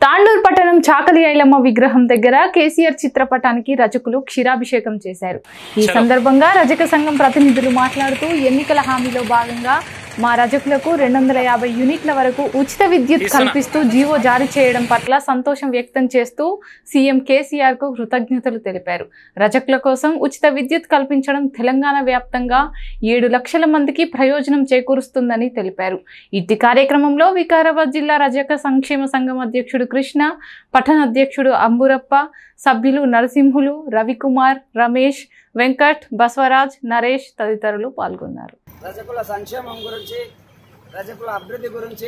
తాండూరు పట్టణం చాకలి ఐలమ్మ విగ్రహం దగ్గర కేసీఆర్ చిత్రపటానికి రజకులు క్షీరాభిషేకం చేశారు ఈ సందర్భంగా రజక సంఘం ప్రతినిధులు మాట్లాడుతూ ఎన్నికల హామీలో భాగంగా మా రజకులకు రెండు వందల యాభై యూనిట్ల వరకు ఉచిత విద్యుత్ కల్పిస్తూ జీవో జారీ చేయడం పట్ల సంతోషం వ్యక్తం చేస్తూ సీఎం కేసీఆర్ కు కృతజ్ఞతలు తెలిపారు రజకుల కోసం ఉచిత విద్యుత్ కల్పించడం తెలంగాణ వ్యాప్తంగా ఏడు లక్షల మందికి ప్రయోజనం చేకూరుస్తుందని తెలిపారు ఇట్టి కార్యక్రమంలో వికారాబాద్ జిల్లా రజక సంక్షేమ సంఘం అధ్యక్షుడు కృష్ణ పట్టణ అధ్యక్షుడు అంబురప్ప సభ్యులు నరసింహులు రవికుమార్ రమేష్ వెంకట్ బసవరాజ్ నరేష్ తదితరులు పాల్గొన్నారు రజకుల సంక్షేమం గురించి రజకుల అభివృద్ధి గురించి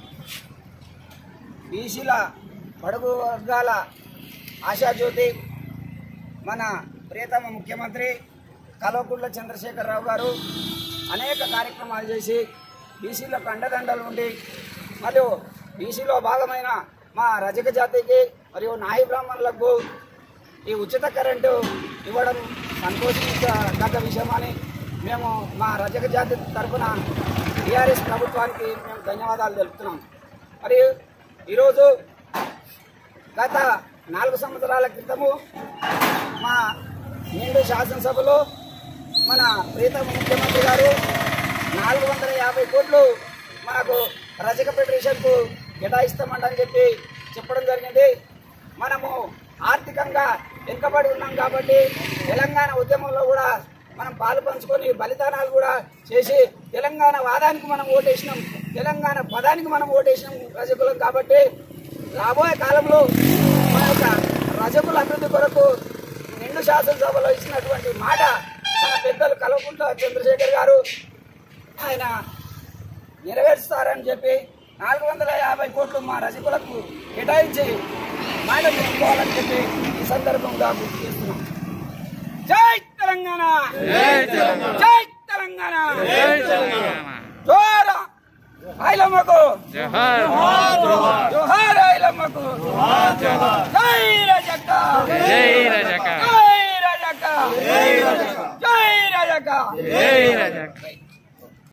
బీసీల బడుగు వర్గాల ఆశాజ్యోతి మన ప్రియతమ ముఖ్యమంత్రి కల్వకుంట్ల చంద్రశేఖరరావు గారు అనేక కార్యక్రమాలు చేసి బీసీలకు అండదండలు ఉండి మరియు బీసీలో భాగమైన మా రజక జాతికి మరియు నాయి బ్రాహ్మణులకు ఈ ఉచిత కరెంటు ఇవ్వడం సంతోషించదగ్గ విషయమని మేము మా రజక జాతి తరఫున టీఆర్ఎస్ ప్రభుత్వానికి మేము ధన్యవాదాలు తెలుపుతున్నాం మరియు ఈరోజు గత నాలుగు సంవత్సరాల క్రితము మా నిండు శాసనసభలో మన ప్రీతమ ముఖ్యమంత్రి గారు నాలుగు వందల యాభై కోట్లు మనకు రజక ఫెడరేషన్కు కేటాయిస్తామంటని చెప్పి చెప్పడం జరిగింది మనము ఆర్థికంగా వెనుకబడి ఉన్నాం కాబట్టి తెలంగాణ ఉద్యమంలో కూడా మనం పాలు పంచుకొని బలిదానాలు కూడా చేసి తెలంగాణ వాదానికి మనం ఓటేసినాం తెలంగాణ పదానికి మనం ఓటేసినాం రజకులం కాబట్టి రాబోయే కాలంలో మన యొక్క రజకుల అభివృద్ధి కొరకు నిండు శాసనసభలో ఇచ్చినటువంటి మాట మన పెద్దలు కల్వకుంట్ల చంద్రశేఖర్ గారు ఆయన నెరవేరుస్తారని చెప్పి నాలుగు వందల యాభై కోట్లు మా రజకులకు కేటాయించి మాట తీసుకోవాలని చెప్పి ఈ సందర్భంగా గుర్తు చేస్తున్నాం జై తెలంగాణ జై తెలంగాణ జోహార్ ఐలమ్మకు జోహార్ ఐలమ్మకు జై రజక్క జై రజక జై రజక్క జై రజక్క జై రజక